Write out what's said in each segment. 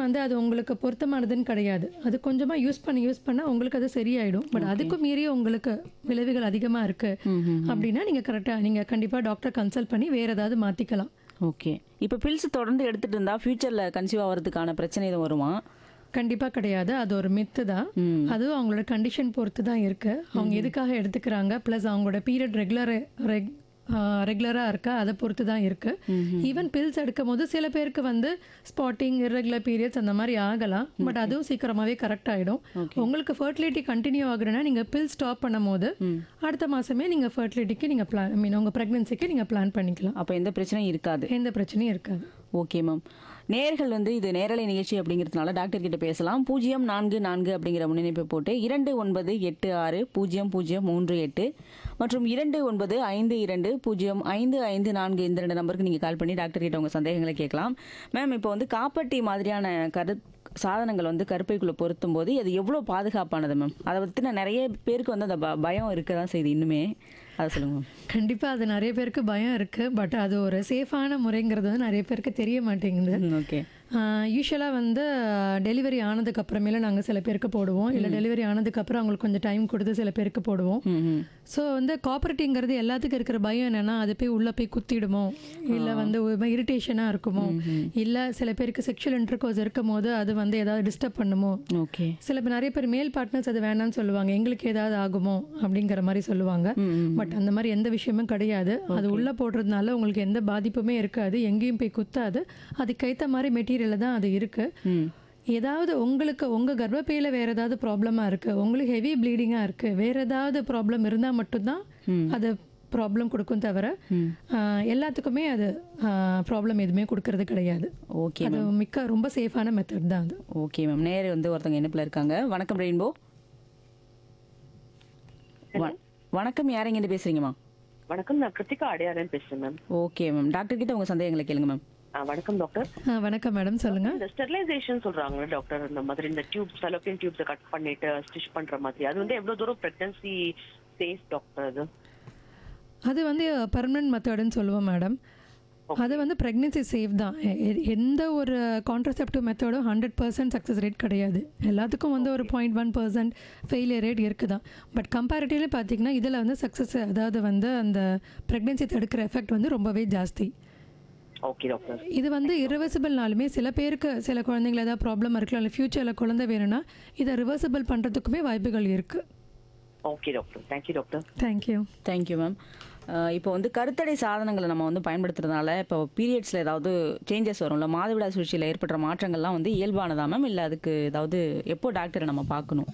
வந்து அது உங்களுக்கு பொருத்தமானதுன்னு கிடையாது அது கொஞ்சமா யூஸ் பண்ண யூஸ் பண்ண உங்களுக்கு அது சரியாயிடும் பட் அதுக்கும் மீறி உங்களுக்கு விளைவுகள் அதிகமா இருக்கு அப்படின்னா நீங்க கரெக்டா நீங்க கண்டிப்பா டாக்டர் கன்சல்ட் பண்ணி வேற ஏதாவது மாத்திக்கலாம் ஓகே இப்போ பில்ஸ் தொடர்ந்து எடுத்துட்டு இருந்தா ஃபியூச்சர்ல கன்சீவ் ஆகிறதுக்கான பிரச்சனை எதுவும் வருமா கண்டிப்பா கிடையாது அது ஒரு மித்து தான் ம். அதுவும் அவங்களோட கண்டிஷன் பொறுத்து தான் இருக்கு அவங்க எதுக்காக எடுத்துக்கிறாங்க ப்ளஸ் அவங்களோட பீரியட் ரெகுலர் ரெக் ரெகுலராக இருக்கா அதை பொறுத்து தான் இருக்கு ஈவன் பில்ஸ் எடுக்கும் போது சில பேருக்கு வந்து ஸ்பாட்டிங் irregular பீரியட்ஸ் அந்த மாதிரி ஆகலாம் பட் அதுவும் சீக்கிரமாவே கரெக்ட் ஆயிடும் உங்களுக்கு ஃபர்டிலிட்டி கண்டினியூ ஆகுறதுனா நீங்க பில் ஸ்டாப் பண்ணும் போது அடுத்த மாசமே நீங்க ஃபர்டிலிட்டிக்கு நீங்க பிளான் ஐ மீன் உங்க ப்ரெக்னன்சிக்கு நீங்க பிளான் பண்ணிக்கலாம் அப்போ எந்த பிரச்சனையும் இருக்காது எந்த பிரச்சனையும் இருக்காது ஓகே மேம் நேர்கள் வந்து இது நேரலை நிகழ்ச்சி அப்படிங்கிறதுனால டாக்டர் கிட்ட பேசலாம் பூஜ்ஜியம் நான்கு நான்கு அப்படிங்கிற முன்னிணைப்பை போட்டு இரண்டு ஒன்பது எட்டு ஆறு பூஜ்ஜியம் பூஜ்ஜியம் மூன்று எட்டு மற்றும் இரண்டு ஒன்பது ஐந்து இரண்டு பூஜ்ஜியம் ஐந்து ஐந்து நான்கு இந்த ரெண்டு நம்பருக்கு நீங்கள் கால் பண்ணி டாக்டர் கிட்ட உங்கள் சந்தேகங்களை கேட்கலாம் மேம் இப்போ வந்து காப்பட்டி மாதிரியான கரு சாதனங்கள் வந்து கருப்பைக்குள்ளே பொருத்தும் போது அது எவ்வளோ பாதுகாப்பானது மேம் அதை பற்றின நிறைய பேருக்கு வந்து அந்த ப- பயம் இருக்க தான் செய்யுது இன்னுமே அதை சொல்லுங்க மேம் கண்டிப்பா அது நிறைய பேருக்கு பயம் இருக்கு பட் அது ஒரு சேஃபான முறைங்கிறது வந்து நிறைய பேருக்கு தெரிய மாட்டேங்குது ஓகே யூஸ்வலாக வந்து டெலிவரி ஆனதுக்கு அப்புறமேல நாங்கள் சில பேருக்கு போடுவோம் இல்லை டெலிவரி ஆனதுக்கு அப்புறம் அவங்களுக்கு கொஞ்சம் டைம் கொடுத்து சில பேருக்கு போடுவோம் ம் ம் ஸோ வந்து காப்பரேட்டிங்கிறது எல்லாத்துக்கும் இருக்கிற பயம் என்னன்னா அது போய் உள்ளே போய் குத்திடுமோ இல்லை வந்து இரிட்டேஷனாக இருக்குமோ இல்லை சில பேருக்கு செக்ஷுவல் இன்டர்கோர்ஸ் இருக்கும் போது அது வந்து ஏதாவது டிஸ்டர்ப் பண்ணுமோ ஓகே சில பேர் நிறைய பேர் மேல் பார்ட்னர்ஸ் அது வேணாம்னு சொல்லுவாங்க எங்களுக்கு ஏதாவது ஆகுமோ அப்படிங்கிற மாதிரி சொல்லுவாங்க பட் அந்த மாதிரி எந்த விஷயமும் கிடையாது அது உள்ள போடுறதுனால உங்களுக்கு எந்த பாதிப்புமே இருக்காது எங்கேயும் போய் குத்தாது அதுக்கேற்ற மாதிரி மெட்டீரியல் தான் அது இருக்கு ம் ஏதாவது உங்களுக்கு உங்க கர்ப்பப்பையில வேற ஏதாவது ப்ராப்ளமா இருக்கு உங்களுக்கு ஹெவி ப்ளீடிங்கா இருக்கு வேற ஏதாவது ப்ராப்ளம் இருந்தா மட்டும்தான் அது ப்ராப்ளம் கொடுக்கும் தவிர ஆஹ், எல்லாத்துக்குமே அது ப்ராப்ளம் எதுவுமே கொடுக்கறது கிடையாது ஓகே அது மிக்க ரொம்ப சேஃபான மெத்தட் தான் அது ஓகே மேம் நேரு வந்து ஒருத்தவங்க இணைப்பில் இருக்காங்க வணக்கம் ரெயின்போ வ- வணக்கம் யாரைங்க இருந்து பேசுறீங்கம்மா வணக்கம் நான் கிருத்திகா அடையாளன் பேசுறேன் மேம் ஓகே மேம் டாக்டர் கிட்ட உங்க சந்தேகங்களை கேளுங்க மேம் ஆ, வணக்கம் டாக்டர் ஆ, வணக்கம் மேடம் சொல்லுங்க இந்த ஸ்டெரிலைசேஷன் சொல்றாங்க டாக்டர் இந்த மாதிரி இந்த டியூப் செலோபியன் டியூப்ஸை கட் பண்ணிட்டு ஸ்டிச் பண்ற மாதிரி அது வந்து எவ்வளவு தூரம் பிரெக்னன்சி சேஃப் டாக்டர் அது அது வந்து பர்மனன்ட் மெத்தடுன்னு சொல்லுவோம் மேடம் அது வந்து ப்ரெக்னென்சி சேஃப் தான் எ- எ- எந்த ஒரு கான்ட்ரசெப்டிவ் மெத்தடும் ஹண்ட்ரட் பர்சன்ட் சக்ஸஸ் ரேட் கிடையாது எல்லாத்துக்கும் வந்து ஒரு point one percent failure rate இருக்குது தான் பட் கம்பேரிட்டிவ்லி பார்த்தீங்கன்னா இதில் வந்து சக்ஸஸ் அதாவது வந்து அந்த ப்ரெக்னென்சி தடுக்கிற எஃபெக்ட் வந்து ரொம்பவே ஜாஸ்தி ஓகே டாக்டர் இது வந்து irreversibleனாலுமே சில பேருக்கு சில குழந்தைங்கள ஏதாவது ப்ராப்ளம் இருக்கலாம் இல்லை ஃப்யூச்சரில் குழந்தை வேணும்னா இதை ரிவர்சிபிள் பண்ணுறதுக்குமே வாய்ப்புகள் இருக்குது okay doctor thank you doctor thank you thank you ma'am இப்போ வந்து கருத்தடை சாதனங்களை நம்ம வந்து பயன்படுத்துறதுனால இப்போ பீரியட்ஸில் ஏதாவது சேஞ்சஸ் வரும்ல மாதவிடாய் சுழற்சியில் ஏற்படுற மாற்றங்கள்லாம் வந்து இயல்பானதா மேம் இல்லை அதுக்கு ஏதாவது எப்போ டாக்டரை நம்ம பார்க்கணும்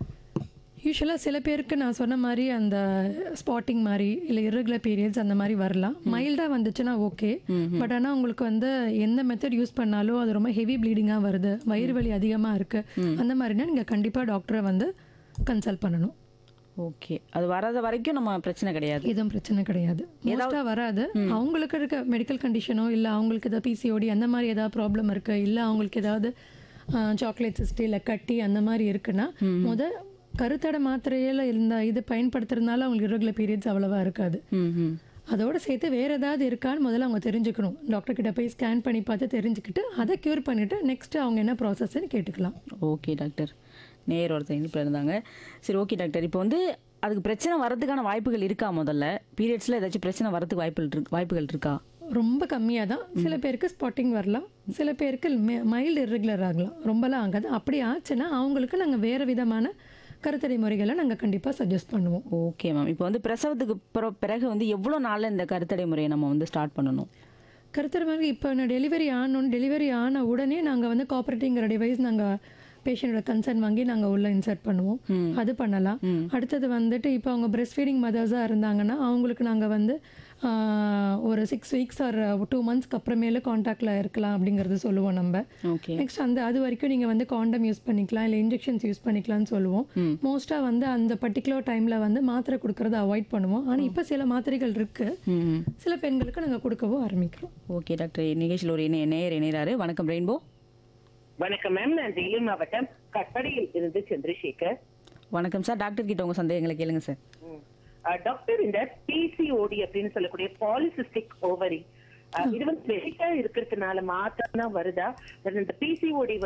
யூஸ்வலாக சில பேருக்கு நான் சொன்ன மாதிரி அந்த ஸ்பாட்டிங் மாதிரி இல்லை irregular பீரியட்ஸ் அந்த மாதிரி வரலாம் மைல்டாக வந்துச்சுன்னா ஓகே பட் ஆனால் உங்களுக்கு வந்து எந்த மெத்தட் யூஸ் பண்ணாலும் அது ரொம்ப ஹெவி ப்ளீடிங்காக வருது வயிறு வலி அதிகமாக இருக்குது அந்த மாதிரினா நீங்கள் கண்டிப்பாக டாக்டரை வந்து கன்சல்ட் பண்ணணும் ஓகே அது வராத வரைக்கும் நம்ம பிரச்சனை கிடையாது எதுவும் பிரச்சனை கிடையாது மோஸ்ட்டாக வராது அவங்களுக்கு இருக்க மெடிக்கல் கண்டிஷனோ இல்லை அவங்களுக்கு ஏதாவது பிசிஓடி அந்த மாதிரி ஏதாவது ப்ராப்ளம் இருக்கு இல்லை அவங்களுக்கு ஏதாவது சாக்லேட் சிஸ்ட் இல்லை கட்டி அந்த மாதிரி இருக்குன்னா முத கருத்தடை மாத்திரையில இந்த இது பயன்படுத்துறதுனால அவங்களுக்கு irregular பீரியட்ஸ் அவ்வளவா இருக்காது ம் ம் அதோட சேர்த்து வேற ஏதாவது இருக்கான்னு முதல்ல அவங்க தெரிஞ்சுக்கணும் டாக்டர் கிட்ட போய் ஸ்கேன் பண்ணி பார்த்து தெரிஞ்சுக்கிட்டு அதை க்யூர் பண்ணிட்டு நெக்ஸ்ட் அவங்க என்ன ப்ராசஸ்ன்னு கேட்டுக்கலாம் ஓகே டாக்டர் நேர் ஒருத்தர் இனிப்பில் இருந்தாங்க சரி ஓகே டாக்டர் இப்போ வந்து அதுக்கு பிரச்சனை வரதுக்கான வாய்ப்புகள் இருக்கா முதல்ல பீரியட்ஸில் ஏதாச்சும் பிரச்சனை வரதுக்கு வாய்ப்புகள் இருக்கு வாய்ப்புகள் இருக்கா ரொம்ப கம்மியாக தான் சில பேருக்கு ஸ்பாட்டிங் வரலாம் சில பேருக்கு மைல்டு irregular ஆகலாம் ரொம்பலாம் ஆகாது அப்படி ஆச்சுன்னா அவங்களுக்கு நாங்கள் வேறு விதமான கருத்தடை முறைகளை நாங்கள் கண்டிப்பாக சஜஸ்ட் பண்ணுவோம் ஓகே மேம் இப்போ வந்து பிரசவத்துக்கு பிற- பிறகு வந்து எவ்வளோ நாளில் இந்த கருத்தடை முறையை நம்ம வந்து ஸ்டார்ட் பண்ணணும் கருத்தடை முறை இப்போ நான் டெலிவரி ஆனோன்னு டெலிவரி ஆன உடனே நாங்கள் வந்து காப்பரேட்டிங்கிற டிவைஸ் நாங்கள் பேஷண்ட்டோட கன்சர்ன் வாங்கி நாங்கள் உள்ள இன்சர்ட் பண்ணுவோம் அது பண்ணலாம் அடுத்தது வந்துட்டு இப்போ அவங்க பிரஸ்ட் ஃபீடிங் மதர்ஸாக இருந்தாங்கன்னா அவங்களுக்கு நாங்கள் வந்து ஆஹ், ஒரு சிக்ஸ் வீக்ஸ் ஆர் டூ மந்த்ஸ்க்கு அப்புறமேல காண்டாக்டில் இருக்கலாம் அப்படிங்கிறது சொல்லுவோம் நம்ம ஓகே நெக்ஸ்ட் அந்த அது வரைக்கும் நீங்கள் வந்து காண்டம் யூஸ் பண்ணிக்கலாம் இல்லை இன்ஜெக்ஷன்ஸ் யூஸ் பண்ணிக்கலாம்னு சொல்லுவோம் மோஸ்ட்டாக வந்து அந்த பர்டிகுலர் டைமில் வந்து மாத்திரை கொடுக்கறத அவாய்ட் பண்ணுவோம் ஆனால் இப்போ சில மாத்திரைகள் இருக்கு ம் சில பெண்களுக்கு நாங்கள் கொடுக்கவும் ஆரம்பிக்கிறோம் ஓகே டாக்டர் நிகழ்ச்சியில் ஒரு இணைய நேயர் இணைகிறாரு வணக்கம் ரெயின்போ வணக்கம் மேம் நான் வேலூர் மாவட்டம் கட்டடையில் இருந்து சந்திரசேகர் வணக்கம் சார் டாக்டர் கிட்ட உங்கள் சந்தேகங்களை கேளுங்க சார் ம். அஹ், டாக்டர் இந்த பிசிஓடி அப்படின்னு சொல்லக்கூடிய பாலிசிஸ்டிக் ஓவரி இது வந்து வெயிட்டா இருக்கிறதுனால மாத்திரம் தான் வருதா இல்ல இந்த பிசிஓடி